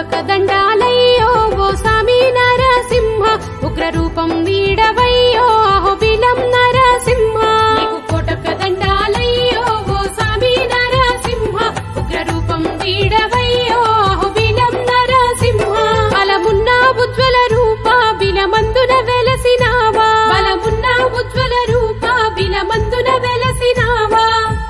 కోటొక్క దండాలయ్యో ఓ సామి నరసింహ ఉగ్ర రూపం వీడవయ్యో అహోబిలం నరసింహ నీకు కోటొక్క దండాలయ్యో ఓ సామి నరసింహ ఉగ్ర రూపం వీడవయ్యో అహోబిలం నరసింహ బలమున్న ఉజ్వల రూప బిలమందున వెలసినావా బలమున్న ఉజ్వల రూప బిలమందున వెలసినావా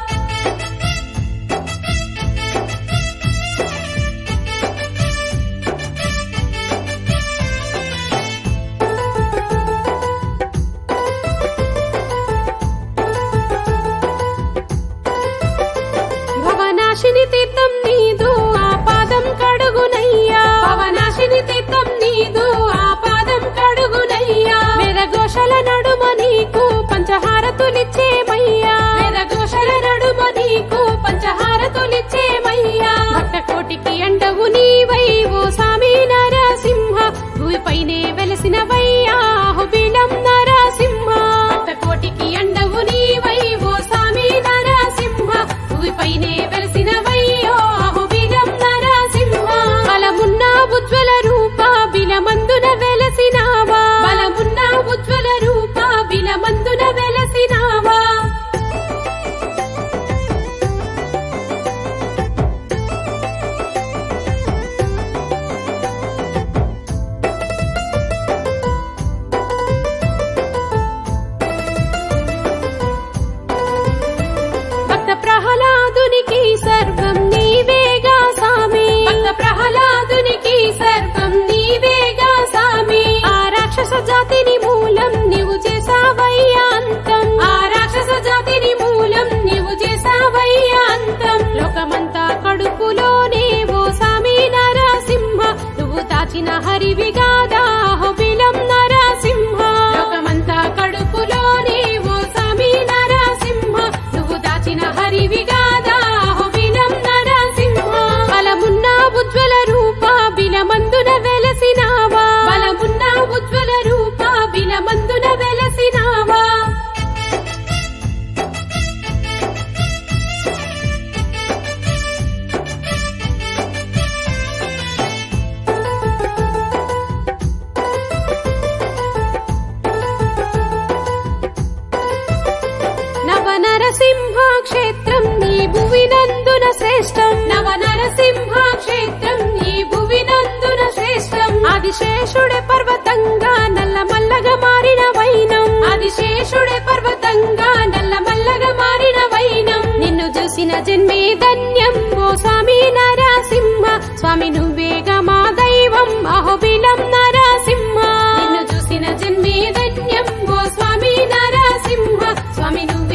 భవనాశిని తీర్థం నీదు ఆ పాదం కడుగునయ్యా భవనాశిని తీర్థం నీదు ఆ పాదం కడుగునయ్యా వేదఘోషల నడుమ నీకు పంచహారతులిచ్చేమయ్యా వేదఘోషల నడుమ నీకు పంచహారతులిచ్చేమయ్యా భక్త కోటికి అండవు నీవై ఓ సామి నరసింహ భూమిపైనే వెలసినవయ్యా హుబిలం నరసింహ భక్త కోటికి అండవు నీవై ఓ సామి నరసింహ భూమిపైనే వెలసినవయ్యో అహుబిలం నరసింహ బలమున్న ఉజ్వల రూప బిలమందున వెలసినావా బలమున్న ఉజ్వల రూప బిలమందున వెలసినావా భక్త ప్రహ్లాదునికి సర్వం నీవేగా సామి భక్త ప్రహ్లాదునికి సర్వం నీవేగా సామి ఆ రాక్షస జాతిని మూలం నీవు చేసావయ్యా అంతం ఆ రాక్షస జాతిని మూలం నీవు చేసావయ్యా అంతం లోకమంతా కడుపులోనే ఓ సామి నరసింహ నువ్వు దాచిన హరివిగాదా హోబిలం నరసింహ లోకమంతా కడుపులోనే ఓ సామి నరసింహ నువ్వు దాచిన హరివిగాదా హోబిలం నరసింహ బలమున్న ఉజ్వల రూప బిలమందున వెలసినావా బలమున్న ఉజ్వల రూప బిలమందున వెలసినావా నవ నరసింహ క్షేత్రం నీ భువినందున శ్రేష్టం నవ నరసింహ క్షేత్రం నీ భువినందున శ్రేష్టం ఆదిశేషుడే పర్వతంగా నల్లమల్లగా మారిన వైనం ఆదిశేషుడే పర్వతంగా నల్లమల్లగా మారిన వైనం నిన్ను చూసిన జన్మే ధన్యం ఓ స్వామి నరసింహ స్వామి నువ్వేగా మా దైవం అహోబిలం నరసింహ నిన్ను చూసిన జన్మే ధన్యం ఓ స్వామి నరసింహ స్వామి నువ్వే